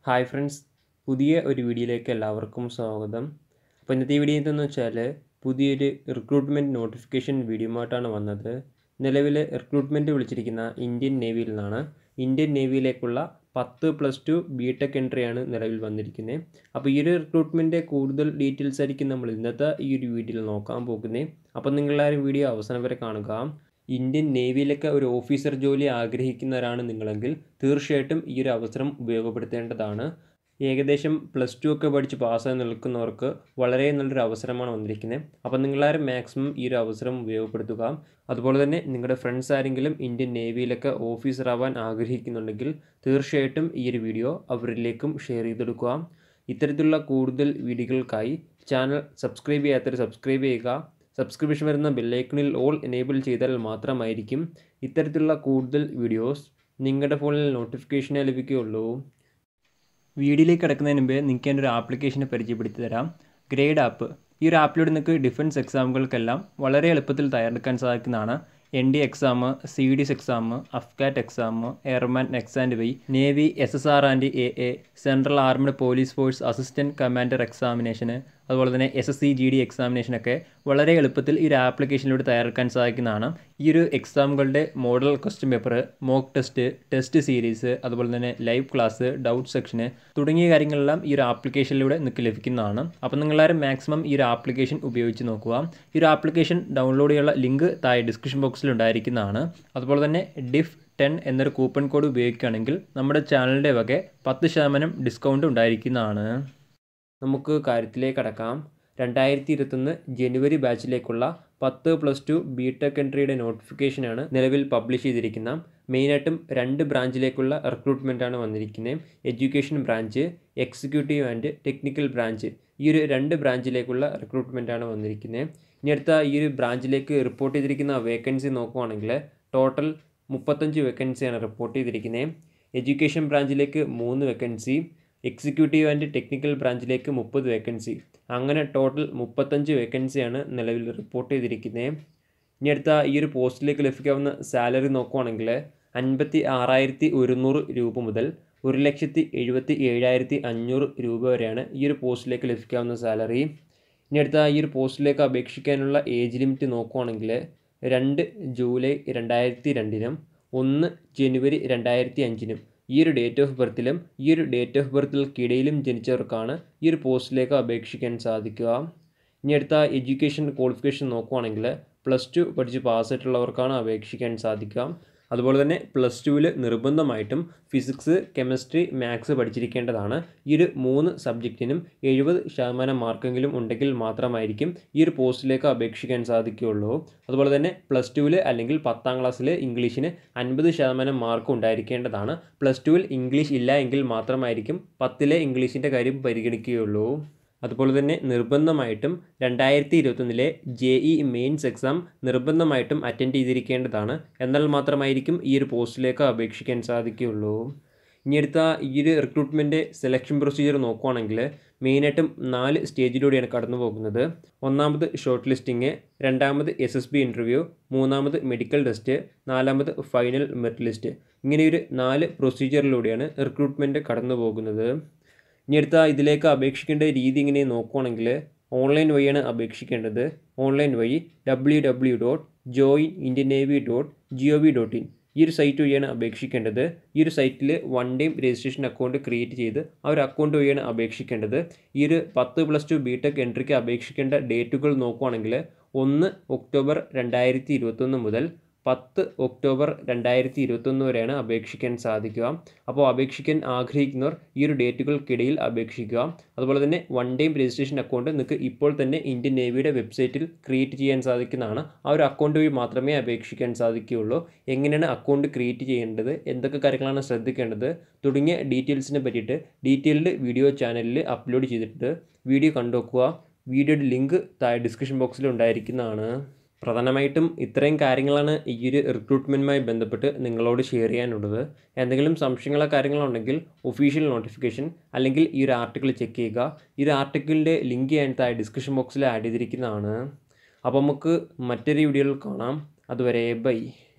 hi friends പുതിയ ഒരു വീഡിയോയിലേക്ക് എല്ലാവർക്കും സ്വാഗതം അപ്പോൾ ഇന്നത്തെ വീഡിയോ എന്തെന്ന് വെച്ചാൽ പുതിയൊരു റിക്രൂട്ട്മെൻറ്റ് നോട്ടിഫിക്കേഷൻ വീഡിയോയുമായിട്ടാണ് വന്നത് നിലവിൽ റിക്രൂട്ട്മെൻറ്റ് വിളിച്ചിരിക്കുന്ന ഇന്ത്യൻ നേവിയിൽ നിന്നാണ് ഇന്ത്യൻ നേവിയിലേക്കുള്ള പത്ത് പ്ലസ് ടു ബി ടെക് എൻട്രിയാണ് നിലവിൽ വന്നിരിക്കുന്നത് അപ്പോൾ ഈ ഒരു റിക്രൂട്ട്മെൻറ്റ് കൂടുതൽ ഡീറ്റെയിൽസ് ആയിരിക്കും നമ്മൾ ഇന്നത്തെ ഈ ഒരു വീഡിയോയിൽ നോക്കാൻ പോകുന്നത് അപ്പോൾ നിങ്ങളെല്ലാവരും വീഡിയോ അവസാനം വരെ കാണുക ഇന്ത്യൻ നേവിയിലൊക്കെ ഒരു ഓഫീസർ ജോലി ആഗ്രഹിക്കുന്നവരാണ് നിങ്ങളെങ്കിൽ തീർച്ചയായിട്ടും ഈ ഒരു അവസരം ഉപയോഗപ്പെടുത്തേണ്ടതാണ് ഏകദേശം പ്ലസ് ടു ഒക്കെ പഠിച്ച് പാസ്സായി നിൽക്കുന്നവർക്ക് വളരെ നല്ലൊരു അവസരമാണ് വന്നിരിക്കുന്നത് അപ്പോൾ നിങ്ങളാരും മാക്സിമം ഈ ഒരു അവസരം ഉപയോഗപ്പെടുത്തുക അതുപോലെ തന്നെ നിങ്ങളുടെ ഫ്രണ്ട്സ് ആരെങ്കിലും ഇന്ത്യൻ നേവിയിലൊക്കെ ഓഫീസർ ആവാൻ ആഗ്രഹിക്കുന്നുണ്ടെങ്കിൽ തീർച്ചയായിട്ടും ഈ ഒരു വീഡിയോ അവരിലേക്കും ഷെയർ ചെയ്തെടുക്കുക ഇത്തരത്തിലുള്ള കൂടുതൽ വീഡിയോകൾക്കായി ചാനൽ സബ്സ്ക്രൈബ് ചെയ്യാത്തവർ സബ്സ്ക്രൈബ് ചെയ്യുക സബ്സ്ക്രിപ്ഷൻ വരുന്ന ബെല്ലൈക്കണിൽ ഓൾ എനേബിൾ ചെയ്താൽ മാത്രമായിരിക്കും ഇത്തരത്തിലുള്ള കൂടുതൽ വീഡിയോസ് നിങ്ങളുടെ ഫോണിൽ നോട്ടിഫിക്കേഷനെ ലഭിക്കുകയുള്ളൂ വീഡിയോയിലേക്ക് കിടക്കുന്നതിന് മുമ്പേ നിങ്ങൾക്ക് എൻ്റെ ഒരു ആപ്ലിക്കേഷനെ പരിചയപ്പെടുത്തി തരാം ഗ്രേഡ് ആപ്പ് ഈ ഒരു ആപ്പിലൂടെ നിങ്ങൾക്ക് ഡിഫൻസ് എക്സാമുകൾക്കെല്ലാം വളരെ എളുപ്പത്തിൽ തയ്യാറെടുക്കാൻ സാധിക്കുന്നതാണ് N D exam C D S exam AFCAT exam airman X and Y navy S S R and A A central armed police force assistant commander എക്സാമിനേഷന് അതുപോലെ തന്നെ S S C G D എക്സാമിനേഷനൊക്കെ വളരെ എളുപ്പത്തിൽ ഈ ഒരു ആപ്ലിക്കേഷനിലൂടെ തയ്യാറെടുക്കാൻ സാധിക്കുന്നതാണ് ഈ ഒരു എക്സാമുകളുടെ model question paper mock test test series അതുപോലെ തന്നെ ലൈവ് ക്ലാസ് ഡൗട്ട് സെക്ഷന് തുടങ്ങിയ കാര്യങ്ങളെല്ലാം ഈ ഒരു ആപ്ലിക്കേഷനിലൂടെ നിങ്ങൾക്ക് ലഭിക്കുന്നതാണ് അപ്പോൾ നിങ്ങളാരും മാക്സിമം ഈ ഒരു ആപ്ലിക്കേഷൻ ഉപയോഗിച്ച് നോക്കുക ഈ ഒരു ആപ്ലിക്കേഷൻ ഡൗൺലോഡ് ചെയ്യാനുള്ള ലിങ്ക് താഴെ ഡിസ്ക്രിപ്ഷൻ ബോക്സിൽ ഉണ്ടായിരിക്കുന്നതാണ് അതുപോലെ തന്നെ ഡിഫ് ടെൻ എന്നൊരു കൂപ്പൺ കോഡ് ഉപയോഗിക്കുകയാണെങ്കിൽ നമ്മുടെ ചാനലിൻ്റെ വക പത്ത് ശതമാനം ഡിസ്കൗണ്ട് ഉണ്ടായിരിക്കുന്നതാണ് നമുക്ക് കാര്യത്തിലേക്ക് കടക്കാം രണ്ടായിരത്തി ഇരുപത്തൊന്ന് ജനുവരി ബാച്ചിലേക്കുള്ള പത്ത് പ്ലസ് ടു ബി ടെക് എൻട്രിയുടെ നോട്ടിഫിക്കേഷനാണ് നിലവിൽ പബ്ലിഷ് ചെയ്തിരിക്കുന്ന മെയിനായിട്ടും രണ്ട് ബ്രാഞ്ചിലേക്കുള്ള റിക്രൂട്ട്മെൻറ്റാണ് വന്നിരിക്കുന്നത് education branch executive and technical branch ഈ ഒരു രണ്ട് ബ്രാഞ്ചിലേക്കുള്ള റിക്രൂട്ട്മെൻറ്റാണ് വന്നിരിക്കുന്നത് ഇനി അടുത്ത ഈ ഒരു ബ്രാഞ്ചിലേക്ക് റിപ്പോർട്ട് ചെയ്തിരിക്കുന്ന വേക്കൻസി നോക്കുവാണെങ്കിൽ ടോട്ടൽ മുപ്പത്തഞ്ച് വേക്കൻസിയാണ് റിപ്പോർട്ട് ചെയ്തിരിക്കുന്നത് എഡ്യൂക്കേഷൻ ബ്രാഞ്ചിലേക്ക് മൂന്ന് വേക്കൻസി എക്സിക്യൂട്ടീവ് ആൻഡ് ടെക്നിക്കൽ ബ്രാഞ്ചിലേക്ക് മുപ്പത് വേക്കൻസി അങ്ങനെ ടോട്ടൽ മുപ്പത്തഞ്ച് വേക്കൻസിയാണ് നിലവിൽ റിപ്പോർട്ട് ചെയ്തിരിക്കുന്നത് ഇനി അടുത്ത ഈ ഒരു പോസ്റ്റിലേക്ക് ലഭിക്കാവുന്ന സാലറി നോക്കുവാണെങ്കിൽ അൻപത്തി ആറായിരത്തി ഒരുന്നൂറ് രൂപ മുതൽ ഒരു ലക്ഷത്തി എഴുപത്തി ഏഴായിരത്തി അഞ്ഞൂറ് രൂപ വരെയാണ് ഈ ഒരു പോസ്റ്റിലേക്ക് ലഭിക്കാവുന്ന സാലറി ഇനി അടുത്ത ഈ ഒരു പോസ്റ്റിലേക്ക് അപേക്ഷിക്കാനുള്ള ഏജ് ലിമിറ്റ് നോക്കുവാണെങ്കിൽ രണ്ട് ജൂലൈ രണ്ടായിരത്തി രണ്ടിനും ഒന്ന് ജനുവരി രണ്ടായിരത്തി അഞ്ചിനും ഈ ഒരു ഡേറ്റ് ഓഫ് ബർത്തിലും ഈ ഒരു ഡേറ്റ് ഓഫ് ബർത്തിൽക്കിടയിലും ജനിച്ചവർക്കാണ് ഈ ഒരു പോസ്റ്റിലേക്ക് അപേക്ഷിക്കാൻ സാധിക്കുക ഇനി അടുത്ത എഡ്യൂക്കേഷൻ ക്വാളിഫിക്കേഷൻ നോക്കുവാണെങ്കിൽ പ്ലസ് ടു പഠിച്ച് പാസ്സായിട്ടുള്ളവർക്കാണ് അപേക്ഷിക്കാൻ സാധിക്കുക അതുപോലെ തന്നെ പ്ലസ് ടുവിൽ നിർബന്ധമായിട്ടും ഫിസിക്സ് കെമിസ്ട്രി മാത്സ് പഠിച്ചിരിക്കേണ്ടതാണ് ഈ ഒരു മൂന്ന് സബ്ജക്റ്റിനും എഴുപത് ശതമാനം മാർക്കെങ്കിലും ഉണ്ടെങ്കിൽ മാത്രമായിരിക്കും ഈ ഒരു പോസ്റ്റിലേക്ക് അപേക്ഷിക്കാൻ സാധിക്കുകയുള്ളൂ അതുപോലെ തന്നെ പ്ലസ് ടുവിൽ അല്ലെങ്കിൽ പത്താം ക്ലാസ്സിൽ ഇംഗ്ലീഷിന് അൻപത് ശതമാനം മാർക്ക് ഉണ്ടായിരിക്കേണ്ടതാണ് പ്ലസ് ടുവിൽ ഇംഗ്ലീഷ് ഇല്ല എങ്കിൽ മാത്രമായിരിക്കും പത്തിലെ ഇംഗ്ലീഷിൻ്റെ കാര്യം പരിഗണിക്കുകയുള്ളൂ അതുപോലെ തന്നെ നിർബന്ധമായിട്ടും രണ്ടായിരത്തി ഇരുപത്തൊന്നിലെ ജെ ഇ മെയിൻസ് എക്സാം നിർബന്ധമായിട്ടും അറ്റൻഡ് ചെയ്തിരിക്കേണ്ടതാണ് എന്നാൽ മാത്രമായിരിക്കും ഈ ഒരു പോസ്റ്റിലേക്ക് അപേക്ഷിക്കാൻ സാധിക്കുകയുള്ളൂ ഇനി അടുത്ത ഈ ഒരു റിക്രൂട്ട്മെൻറ്റ് സെലക്ഷൻ പ്രൊസീജിയർ നോക്കുവാണെങ്കിൽ മെയിനായിട്ടും നാല് സ്റ്റേജിലൂടെയാണ് കടന്നു പോകുന്നത് ഒന്നാമത് ഷോർട്ട് ലിസ്റ്റിംഗ് രണ്ടാമത് എസ് എസ് ബി ഇൻ്റർവ്യൂ മൂന്നാമത് മെഡിക്കൽ ടെസ്റ്റ് നാലാമത് ഫൈനൽ മെറിറ്റ് ലിസ്റ്റ് ഇങ്ങനെയൊരു നാല് പ്രൊസീജിയറിലൂടെയാണ് റിക്രൂട്ട്മെൻറ്റ് കടന്നു പോകുന്നത് ഇനി അടുത്ത ഇതിലേക്ക് അപേക്ഷിക്കേണ്ട രീതി ഇങ്ങനെ നോക്കുവാണെങ്കിൽ ഓൺലൈൻ വഴിയാണ് അപേക്ഷിക്കേണ്ടത് ഓൺലൈൻ വഴി W W dot join Indian navy dot G O V dot in ഈ ഒരു സൈറ്റ് വഴിയാണ് അപേക്ഷിക്കേണ്ടത് ഈ ഒരു സൈറ്റിൽ one time registration account create ചെയ്ത് ആ ഒരു അക്കൗണ്ട് വഴിയാണ് അപേക്ഷിക്കേണ്ടത് ഈ ഒരു പത്ത് പ്ലസ് ടു ബി ടെക് എൻട്രിക്ക് അപേക്ഷിക്കേണ്ട ഡേറ്റുകൾ നോക്കുവാണെങ്കിൽ ഒന്ന് ഒക്ടോബർ രണ്ടായിരത്തി ഇരുപത്തൊന്ന് മുതൽ പത്ത് ഒക്ടോബർ രണ്ടായിരത്തി ഇരുപത്തൊന്ന് വരെയാണ് അപേക്ഷിക്കാൻ സാധിക്കുക അപ്പോൾ അപേക്ഷിക്കാൻ ആഗ്രഹിക്കുന്നവർ ഈ ഒരു ഡേറ്റുകൾക്കിടയിൽ അപേക്ഷിക്കുക അതുപോലെ തന്നെ വൺ ടൈം രജിസ്ട്രേഷൻ അക്കൗണ്ട് നിങ്ങൾക്ക് ഇപ്പോൾ തന്നെ ഇന്ത്യൻ നേവിയുടെ വെബ്സൈറ്റിൽ ക്രിയേറ്റ് ചെയ്യാൻ സാധിക്കുന്നതാണ് ആ ഒരു അക്കൗണ്ട് വഴി മാത്രമേ അപേക്ഷിക്കാൻ സാധിക്കുകയുള്ളൂ എങ്ങനെയാണ് അക്കൗണ്ട് ക്രിയേറ്റ് ചെയ്യേണ്ടത് എന്തൊക്കെ കാര്യങ്ങളാണ് ശ്രദ്ധിക്കേണ്ടത് തുടങ്ങിയ ഡീറ്റെയിൽസിനെ പറ്റിയിട്ട് ഡീറ്റെയിൽഡ് വീഡിയോ ചാനലിൽ അപ്ലോഡ് ചെയ്തിട്ടുണ്ട് വീഡിയോ കണ്ടുനോക്കുക വീഡിയോയുടെ ലിങ്ക് താഴെ ഡിസ്ക്രിപ്ഷൻ ബോക്സിൽ ഉണ്ടായിരിക്കുന്നതാണ് പ്രധാനമായിട്ടും ഇത്രയും കാര്യങ്ങളാണ് ഈ ഒരു റിക്രൂട്ട്മെൻറ്റുമായി ബന്ധപ്പെട്ട് നിങ്ങളോട് ഷെയർ ചെയ്യാനുള്ളത് എന്തെങ്കിലും സംശയങ്ങളോ കാര്യങ്ങളോ ഉണ്ടെങ്കിൽ ഒഫീഷ്യൽ നോട്ടിഫിക്കേഷൻ അല്ലെങ്കിൽ ഈ ഒരു ആർട്ടിക്കിൾ ചെക്ക് ചെയ്യുക ഈ ഒരു ആർട്ടിക്കിളിൻ്റെ ലിങ്ക് ഞാൻ താഴെ ഡിസ്ക്രിപ്ഷൻ ബോക്സിൽ ആഡ് ചെയ്തിരിക്കുന്നതാണ് അപ്പോൾ നമുക്ക് മറ്റൊരു വീഡിയോയിൽ കാണാം അതുവരെ ബൈ